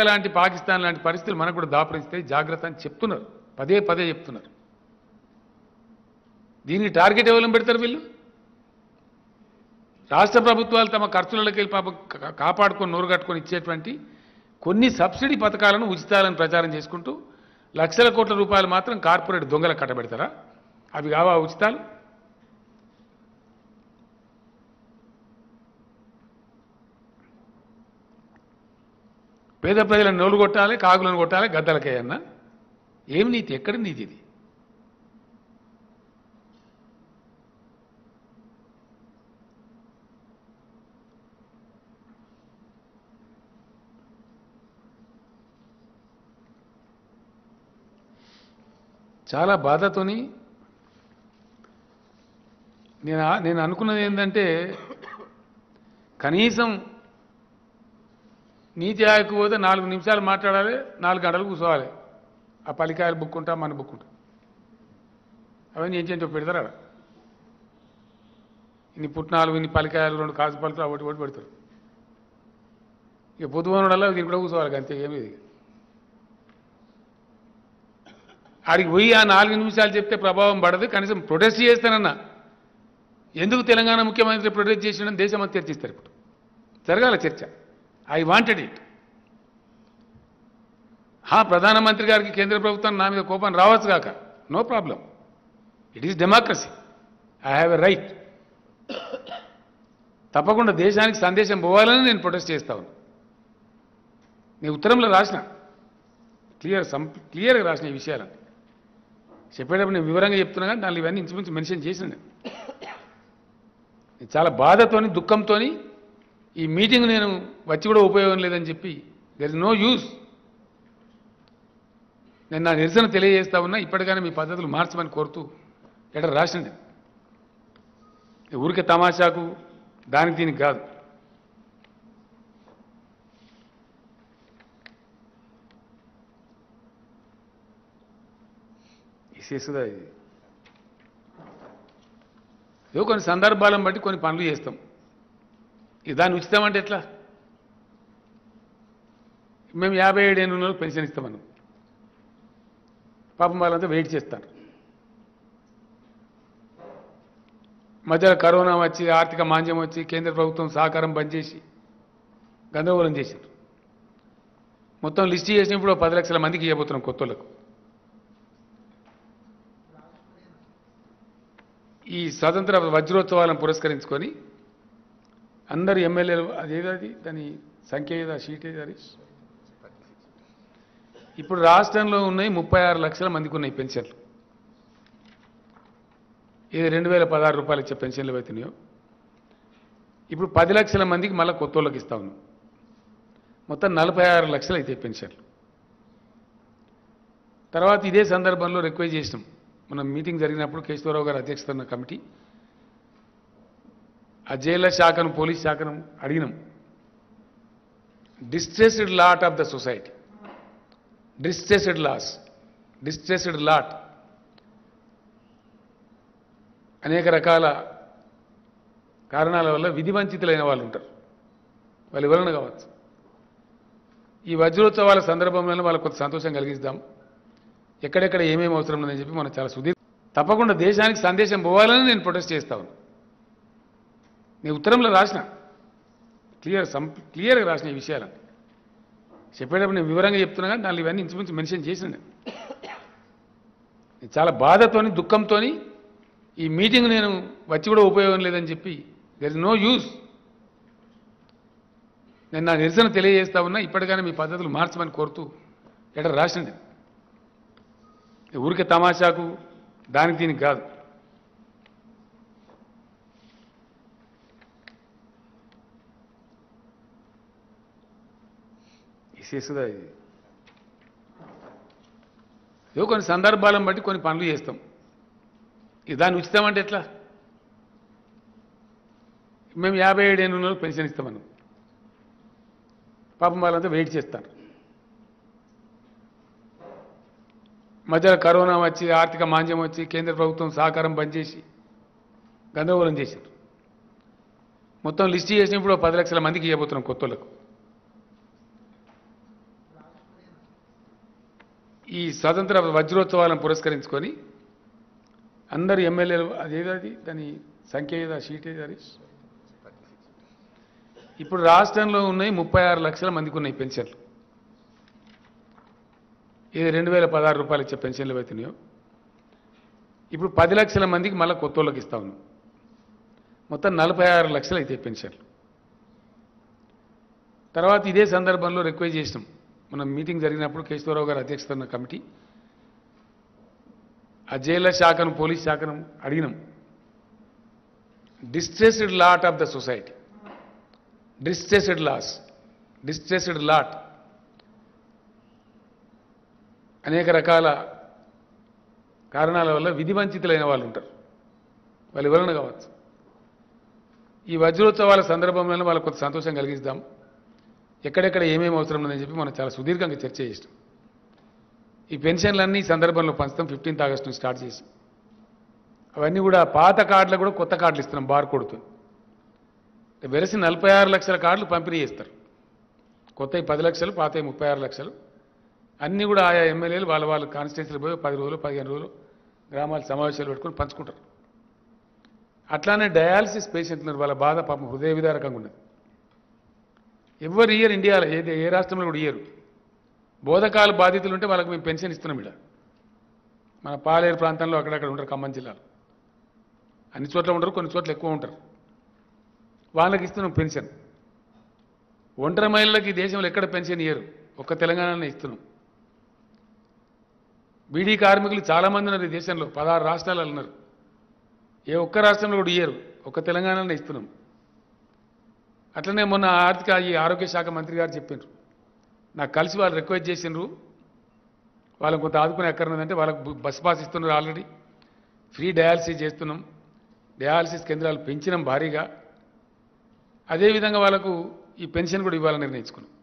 America లాంటి పాకిస్తాన్ లాంటి పరిస్థితులు మనకు కూడా దాపరిస్తాయి జాగ్రత్త అని చెప్తున్నారు పదే పదే చెప్తున్నారు దీనికి టార్గెట్ ఎవరు పెడతారు వీళ్ళు రాష్ట్ర ప్రభుత్వాలు తమ ఖర్చులకి వెళ్ళి పాపం కా- కాపాడుకొని నోరు కట్టుకొని ఇచ్చేటువంటి కొన్ని సబ్సిడీ పథకాలను ఉచితాలను ప్రచారం చేసుకుంటూ లక్షల కోట్ల రూపాయలు మాత్రం కార్పొరేట్ దొంగలకు కట్టబెడతారా అవి కావా ఉచితాలు పేద ప్రజలను నోలు కొట్టాలి కాగులను కొట్టాలి గద్దలకేయన్న ఏం నీతి ఎక్కడ నీతి ఇది చాలా బాధతోని నేను ఆ- నేను అనుకున్నది ఏంటంటే కనీసం నీతి ఆయోగకు పోతే నాలుగు నిమిషాలు మాట్లాడాలి నాలుగు గంటలు కూర్చోవాలి ఆ పలికాయలు బుక్కుంటా మన బుక్కుంటా అవన్నీ ఏం చేయండి పెడతారు ఆడ ఇన్ని పుట్నాలు ఇన్ని పలికాయలు రెండు కాసు పలుకులు ఒకటి ఒకటి పెడతారు ఇక పొద్దువనడల్లా దీని కూడా కూర్చోవాలి అంతే ఏమి ఇది ఆడికి పోయి ఆ నాలుగు నిమిషాలు చెప్తే ప్రభావం పడదు కనీసం ప్రొటెస్ట్ చేస్తానన్నా ఎందుకు తెలంగాణ ముఖ్యమంత్రి ప్రొటెస్ట్ చేసిన దేశం అంతా చర్చిస్తారు ఇప్పుడు జరగాల చర్చ ఐ వాంటెడ్ ఇట్ హా ప్రధానమంత్రి గారికి కేంద్ర ప్రభుత్వం నా మీద కోపం రావచ్చు కాక no problem it is democracy I have a right తప్పకుండా దేశానికి సందేశం పోవాలని నేను ప్రొటెస్ట్ చేస్తా ఉన్నాను నేను ఉత్తరంలో రాసిన క్లియర్ సం క్లియర్గా రాసిన ఈ విషయాలను చెప్పేటప్పుడు నేను వివరంగా చెప్తున్నా కానీ దానిలో ఇవన్నీ ఇంచుమించు మెన్షన్ చేసిన నేను నేను చాలా బాధతోని దుఃఖంతోని ఈ మీటింగ్ నేను వచ్చి కూడా ఉపయోగం లేదని చెప్పి దెర్ ఇస్ నో యూస్ నేను నా నిరసన తెలియజేస్తా ఉన్నా ఇప్పటికైనా మీ పద్ధతులు మార్చమని కోరుతూ లెటర్ రాసింది ఊరికే తమాషాకు దానికి దీనికి కాదు ఇసేసుదా ఇది ఏదో కొన్ని సందర్భాలను బట్టి కొన్ని పనులు చేస్తాం ఇది దాన్ని ఉచితం అంటే ఎట్లా మేము యాభై ఏడు ఏళ్ళు ఉన్న పెన్షన్ ఇస్తామన్నాం పాపం వాళ్ళంతా వెయిట్ చేస్తారు మధ్యలో కరోనా వచ్చి ఆర్థిక మాంద్యం వచ్చి కేంద్ర ప్రభుత్వం సహకారం బంద్ చేసి గందరగోళం చేశారు మొత్తం లిస్ట్ చేసినప్పుడు ఓ పది లక్షల మందికి ఇవ్వబోతున్నాం కొత్త వాళ్ళకు ఈ స్వాతంత్ర వజ్రోత్సవాలను పురస్కరించుకొని అందరు ఎమ్మెల్యేలు అదేదది దాని సంఖ్య ఏదా షీట్ ఏది హరీష్ ఇప్పుడు రాష్ట్రంలో ఉన్నాయి ముప్పై ఆరు లక్షల మందికి ఉన్నాయి పెన్షన్లు ఇది రెండు వేల పదహారు రూపాయలు ఇచ్చే పెన్షన్లు అవుతున్నాయో ఇప్పుడు పది లక్షల మందికి మళ్ళీ కొత్త వాళ్ళకి ఇస్తా ఉన్నాం మొత్తం నలభై ఆరు లక్షలు అయితే పెన్షన్లు తర్వాత ఇదే సందర్భంలో రిక్వెస్ట్ చేసినాం మనం మీటింగ్ జరిగినప్పుడు కేశవరావు గారు అధ్యక్షత ఉన్న కమిటీ ఆ జైళ్ళ శాఖను పోలీస్ శాఖను అడిగినాం distressed lot of the society distressed lots distressed lot అనేక రకాల కారణాల వల్ల విధి వంచితులైన వాళ్ళు ఉంటారు వాళ్ళు ఎవరైనా కావచ్చు ఈ వజ్రోత్సవాల సందర్భంలో వాళ్ళకు కొంత సంతోషం కలిగిస్తాం ఎక్కడెక్కడ ఏమేమి అవసరం ఉందని చెప్పి మనం చాలా సుదీర్ తప్పకుండా దేశానికి సందేశం పోవాలని నేను ప్రొటెస్ట్ చేస్తా ఉన్నాను నేను ఉత్తరంలో రాసిన క్లియర్ సం క్లియర్గా రాసిన ఈ విషయాలను చెప్పేటప్పుడు నేను వివరంగా చెప్తున్నా కానీ దానిలో ఇవన్నీ ఇంచుమించు మెన్షన్ చేసిన నేను నేను చాలా బాధతోని దుఃఖంతోని ఈ మీటింగ్ నేను వచ్చి కూడా ఉపయోగం లేదని చెప్పి దెర్ ఇస్ నో యూస్ నేను నా నిరసన తెలియజేస్తా ఉన్నా ఇప్పటికైనా మీ పద్ధతులు మార్చమని కోరుతూ లెటర్ రాసిన నేను ఊరికే తమాషాకు దానికి దీనికి కాదు ఇసేసుదా ఇది ఏదో కొన్ని సందర్భాలను బట్టి కొన్ని పనులు చేస్తాం ఇది దాన్ని ఉచితం అంటే ఎట్లా మేము యాభై ఏడు ఏళ్ళు ఉన్న పెన్షన్ ఇస్తామన్నాం పాపం వాళ్ళంతా వెయిట్ చేస్తారు మధ్యలో కరోనా వచ్చి ఆర్థిక మాంద్యం వచ్చి కేంద్ర ప్రభుత్వం సహకారం బంద్ చేసి గందరగోళం చేశారు మొత్తం లిస్ట్ చేసినప్పుడు ఓ పది లక్షల మందికి ఇవ్వబోతున్నాం కొత్త వాళ్ళకు ఈ స్వాతంత్ర వజ్రోత్సవాలను పురస్కరించుకొని అందరు ఎమ్మెల్యేలు అదేదది దాని సంఖ్య ఏదా షీట్ ఏది హరీష్ ఇప్పుడు రాష్ట్రంలో ఉన్నాయి ముప్పై ఆరు లక్షల మందికి ఉన్నాయి పెన్షన్లు ఇది రెండు వేల పదహారు రూపాయలు ఇచ్చే పెన్షన్లు అవుతున్నాయో ఇప్పుడు పది లక్షల మందికి మళ్ళీ కొత్త వాళ్ళకి ఇస్తా ఉన్నాం మొత్తం నలభై ఆరు లక్షలు అయితే పెన్షన్లు తర్వాత ఇదే సందర్భంలో రిక్వెస్ట్ చేసినాం మనం మీటింగ్ జరిగినప్పుడు కేశవరావు గారు అధ్యక్షత ఉన్న కమిటీ ఆ జైళ్ళ శాఖను పోలీస్ శాఖను అడిగినాం distressed lot of the society distressed lots distressed lot అనేక రకాల కారణాల వల్ల విధి వంచితులైన వాళ్ళు ఉంటారు వాళ్ళు ఎవరైనా కావచ్చు ఈ వజ్రోత్సవాల సందర్భంలో వాళ్ళకు కొంత సంతోషం కలిగిస్తాం ఎక్కడెక్కడ ఏమేమి అవసరం ఉందని చెప్పి మనం చాలా సుదీర్ఘంగా చర్చ చేసినాం ఈ పెన్షన్లన్నీ ఈ సందర్భంలో పంచుతాం ఫిఫ్టీన్త్ ఆగస్టు నుంచి స్టార్ట్ చేసి అవన్నీ కూడా పాత కార్డులకు కూడా కొత్త కార్డులు ఇస్తున్నాం బార్ కొడుతూ వెరసి నలభై ఆరు లక్షల కార్డులు పంపిణీ చేస్తారు కొత్తవి పది లక్షలు పాతవి ముప్పై ఆరు లక్షలు అన్నీ కూడా ఆయా ఎమ్మెల్యేలు వాళ్ళ వాళ్ళ కాన్స్టిట్యూన్సీలు పోయి పది రోజులు పదిహేను రోజులు గ్రామాల సమావేశాలు పెట్టుకొని పంచుకుంటారు అట్లానే డయాలసిస్ పేషెంట్లు వాళ్ళ బాధ పాపం హృదయ విదారకంగా ఉన్నది ఎవరు ఇయ్యరు ఇండియాలో ఏది ఏ రాష్ట్రంలో కూడా ఇయ్యరు బోధకాలు బాధితులు ఉంటే వాళ్ళకి మేము పెన్షన్ ఇస్తున్నాం ఇక్కడ మన పాలేరు ప్రాంతంలో అక్కడక్కడ ఉంటారు ఖమ్మం జిల్లాలో అన్ని చోట్ల ఉండరు కొన్ని చోట్ల ఎక్కువ ఉంటారు వాళ్ళకి ఇస్తున్నాం పెన్షన్ ఒంటరి మహిళలకు ఈ దేశంలో ఎక్కడ పెన్షన్ ఇయ్యరు ఒక్క తెలంగాణలో ఇస్తున్నాం బీడీ కార్మికులు చాలామంది ఉన్నారు ఈ దేశంలో పదహారు రాష్ట్రాలు ఉన్నారు ఏ ఒక్క రాష్ట్రంలో కూడా ఇయ్యరు ఒక్క తెలంగాణలో ఇస్తున్నాం అట్లనే మొన్న ఆర్థిక ఈ ఆరోగ్య శాఖ మంత్రి గారు చెప్పారు నాకు కలిసి వాళ్ళు రిక్వెస్ట్ చేసిండ్రు వాళ్ళని కొంత ఆదుకునే ఎక్కడున్నదంటే వాళ్ళకు బు- బస్ పాస్ ఇస్తున్నారు ఆల్రెడీ ఫ్రీ డయాలసిస్ చేస్తున్నాం డయాలసిస్ కేంద్రాలు పెంచినాం భారీగా అదేవిధంగా వాళ్ళకు ఈ పెన్షన్ కూడా ఇవ్వాలని నిర్ణయించుకున్నాం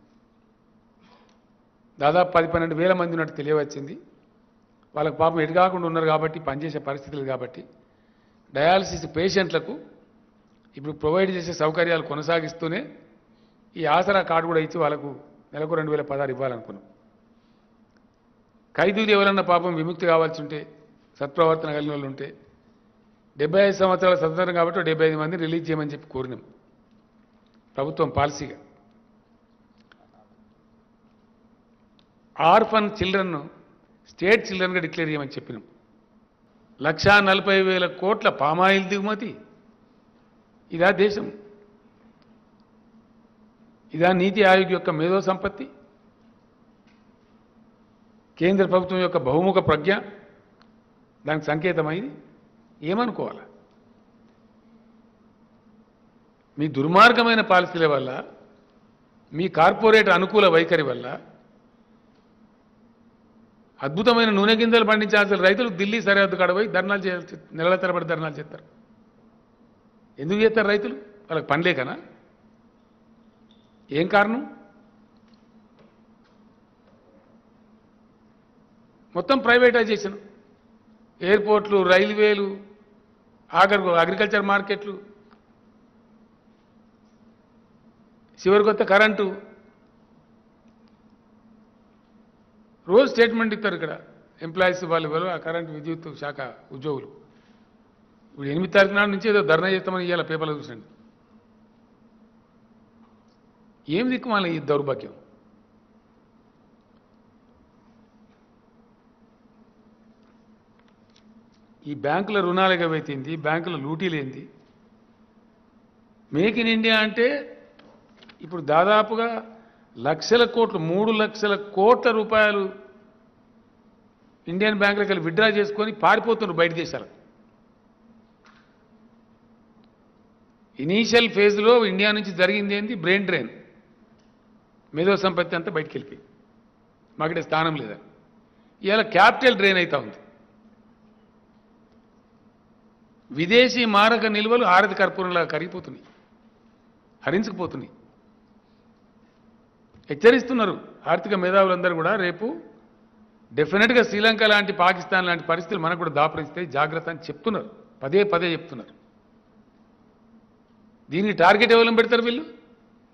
దాదాపు పది పన్నెండు వేల మంది ఉన్నట్టు తెలియవచ్చింది వాళ్ళకు పాపం ఎటు కాకుండా ఉన్నారు కాబట్టి పనిచేసే పరిస్థితులు కాబట్టి డయాలసిస్ పేషెంట్లకు ఇప్పుడు ప్రొవైడ్ చేసే సౌకర్యాలు కొనసాగిస్తూనే ఈ ఆసరా కార్డు కూడా ఇచ్చి వాళ్ళకు నెలకు రెండు వేల పదహారు ఇవ్వాలనుకున్నాం ఖైదీలు ఎవరన్నా పాపం విముక్తి కావాల్సి ఉంటే సత్ప్రవర్తన కలిగిన వాళ్ళు ఉంటే డెబ్బై ఐదు సంవత్సరాల స్వతంత్రం కాబట్టి డెబ్బై ఐదు మంది రిలీజ్ చేయమని చెప్పి కోరినాం ప్రభుత్వం పాలసీగా ఆర్ఫన్ చిల్డ్రన్ను స్టేట్ చిల్డ్రన్గా డిక్లేర్ చేయమని చెప్పినాం లక్షా నలభై వేల కోట్ల పామాయిల్ దిగుమతి ఇదా దేశం ఇదా నీతి ఆయోగ్ యొక్క మేధో సంపత్తి కేంద్ర ప్రభుత్వం యొక్క బహుముఖ ప్రజ్ఞ దానికి సంకేతమైంది ఏమనుకోవాలి మీ దుర్మార్గమైన పాలసీల వల్ల మీ కార్పొరేట్ అనుకూల వైఖరి వల్ల అద్భుతమైన నూనె గింజలు పండించాల్సిన రైతులు ఢిల్లీ సరిహద్దు కాడ పోయి ధర్నాలు చేయాల్సి నెలల తరబడి ధర్నాలు చేస్తారు ఎందుకు చేస్తారు రైతులు వాళ్ళకి పని లేకనా ఏం కారణం మొత్తం ప్రైవేటైజేషన్ ఎయిర్పోర్ట్లు రైల్వేలు ఆగర్ అగ్రికల్చర్ మార్కెట్లు చివరికి వస్తే కరెంటు రోజు స్టేట్మెంట్ ఇస్తారు ఇక్కడ ఎంప్లాయీస్ వాళ్ళు ఎవరు ఆ కరెంటు విద్యుత్ శాఖ ఉద్యోగులు ఇప్పుడు ఎనిమిది తారీఖు నాడు నుంచి ఏదో ధర్నా చేస్తామని ఇవాళ పేపర్లో చూసండి ఏం దిక్కు మళ్ళీ ఈ దౌర్భాగ్యం ఈ బ్యాంకుల రుణాలు ఎగవైతేంది బ్యాంకుల లూటీలేంది మేక్ ఇన్ ఇండియా అంటే ఇప్పుడు దాదాపుగా లక్షల కోట్లు మూడు లక్షల కోట్ల రూపాయలు ఇండియన్ బ్యాంకులకు వెళ్ళి విత్డ్రా చేసుకొని పారిపోతున్నారు బయట దేశాలకు ఇనీషియల్ ఫేజ్లో ఇండియా నుంచి జరిగింది ఏంది బ్రెయిన్ డ్రైన్ మేధో సంపత్తి అంతా బయటికి వెళ్ళిపోయి మాకిడ స్థానం లేదా ఇవాళ క్యాపిటల్ డ్రైన్ అవుతా ఉంది విదేశీ మారక నిల్వలు ఆరతి కర్పూరంలా కరిగిపోతున్నాయి హరించుకుపోతున్నాయి హెచ్చరిస్తున్నారు ఆర్థిక మేధావులందరూ కూడా రేపు డెఫినెట్గా శ్రీలంక లాంటి పాకిస్తాన్ లాంటి పరిస్థితులు మనకు కూడా దాపరిస్తాయి జాగ్రత్త అని చెప్తున్నారు పదే పదే చెప్తున్నారు దీనికి టార్గెట్ ఎవరు పెడతారు వీళ్ళు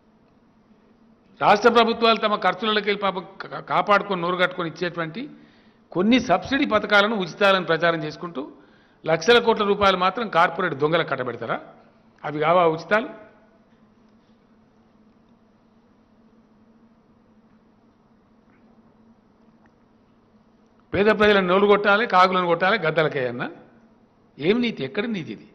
రాష్ట్ర ప్రభుత్వాలు తమ ఖర్చులకి వెళ్ళి పాపం కా- కాపాడుకొని నోరు కట్టుకొని ఇచ్చేటువంటి కొన్ని సబ్సిడీ పథకాలను ఉచితాలను ప్రచారం చేసుకుంటూ లక్షల కోట్ల రూపాయలు మాత్రం కార్పొరేట్ దొంగలకు కట్టబెడతారా అవి కావా ఉచితాలు పేద ప్రజలను నోలు కొట్టాలి కాగులను కొట్టాలి గద్దలకేయన్నా ఏం నీతి ఎక్కడ నీతి ఇది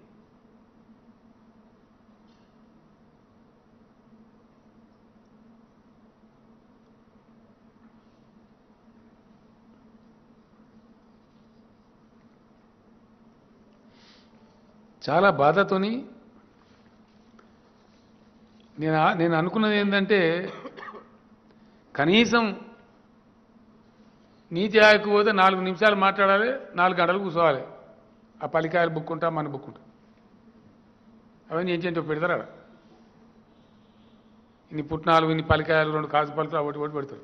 చాలా బాధతోని నేను ఆ- నేను అనుకున్నది ఏంటంటే కనీసం నీతి ఆయోగకు పోతే నాలుగు నిమిషాలు మాట్లాడాలి నాలుగు గంటలు కూర్చోవాలి ఆ పలికాయలు బుక్కుంటా మన బుక్కుంటా అవన్నీ ఏం చేయంటే పెడతారా ఆడ? ఇన్ని పుట్నాలు ఇన్ని పలికాయలు రెండు కాజు పలుకులు ఒకటి ఒకటి పెడతారు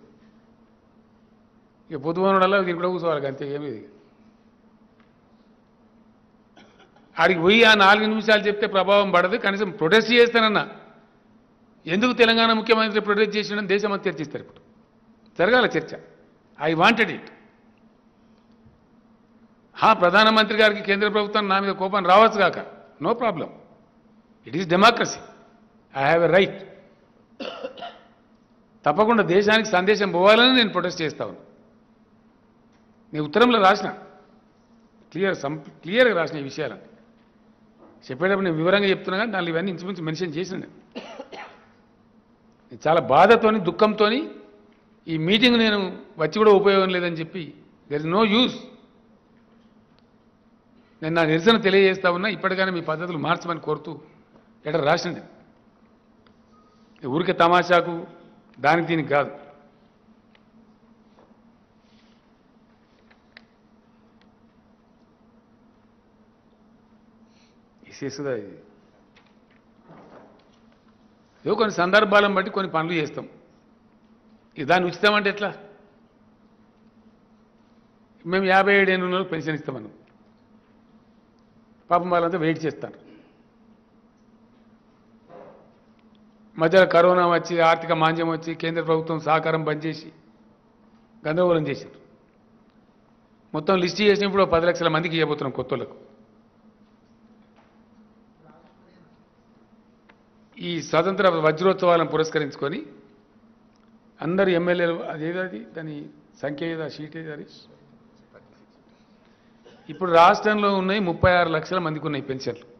ఇక పొద్దువనడల్లా దీని కూడా కూర్చోవాలి అంతే ఏమీ ఇది ఆడికి పోయి ఆ నాలుగు నిమిషాలు చెప్తే ప్రభావం పడదు కనీసం ప్రొటెస్ట్ చేస్తానన్నా ఎందుకు తెలంగాణ ముఖ్యమంత్రి ప్రొటెస్ట్ చేసిన దేశం అంతా చర్చిస్తారు ఇప్పుడు జరగాల చర్చ ఐ వాంటెడ్ ఇట్ హా ప్రధానమంత్రి గారికి కేంద్ర ప్రభుత్వం నా మీద కోపం రావచ్చు కాక no problem it is democracy I have a right తప్పకుండా దేశానికి సందేశం పోవాలని నేను ప్రొటెస్ట్ చేస్తా ఉన్నా నేను ఉత్తరంలో రాసిన క్లియర్ సం క్లియర్గా రాసిన ఈ విషయాలను చెప్పేటప్పుడు నేను వివరంగా చెప్తున్నా కానీ దానిలో ఇవన్నీ ఇంచుమించు మెన్షన్ చేసిన నేను నేను చాలా బాధతోని దుఃఖంతోని ఈ మీటింగ్ నేను వచ్చి కూడా ఉపయోగం లేదని చెప్పి దెర్ ఇస్ నో యూస్ నేను నా నిరసన తెలియజేస్తా ఉన్నా ఇప్పటికైనా మీ పద్ధతులు మార్చమని కోరుతూ ఎక్కడ రాసిన నేను. ఈ ఊరికే తమాషాకు దానికి దీనికి కాదు ఇసేసుదా ఇది ఏదో కొన్ని సందర్భాలను బట్టి కొన్ని పనులు చేస్తాం ఇది దాన్ని ఉచితం అంటే ఎట్లా మేము యాభై ఏడు ఏళ్ళు ఉన్న వాళ్ళకి పెన్షన్ ఇస్తామన్నాం పాపం వాళ్ళంతా వెయిట్ చేస్తారు మధ్యలో కరోనా వచ్చి ఆర్థిక మాంద్యం వచ్చి కేంద్ర ప్రభుత్వం సహకారం బంద్ చేసి గందరగోళం చేశారు మొత్తం లిస్ట్ చేసినప్పుడు ఓ పది లక్షల మందికి ఇవ్వబోతున్నాం కొత్త వాళ్ళకు ఈ స్వతంత్ర వజ్రోత్సవాలను పురస్కరించుకొని అందరు ఎమ్మెల్యేలు అదేదో అది దాని సంఖ్య ఏదా షీట్ ఏది హరీష్ ఇప్పుడు రాష్ట్రంలో ఉన్నాయి ముప్పై ఆరు లక్షల మందికి ఉన్నాయి పెన్షన్లు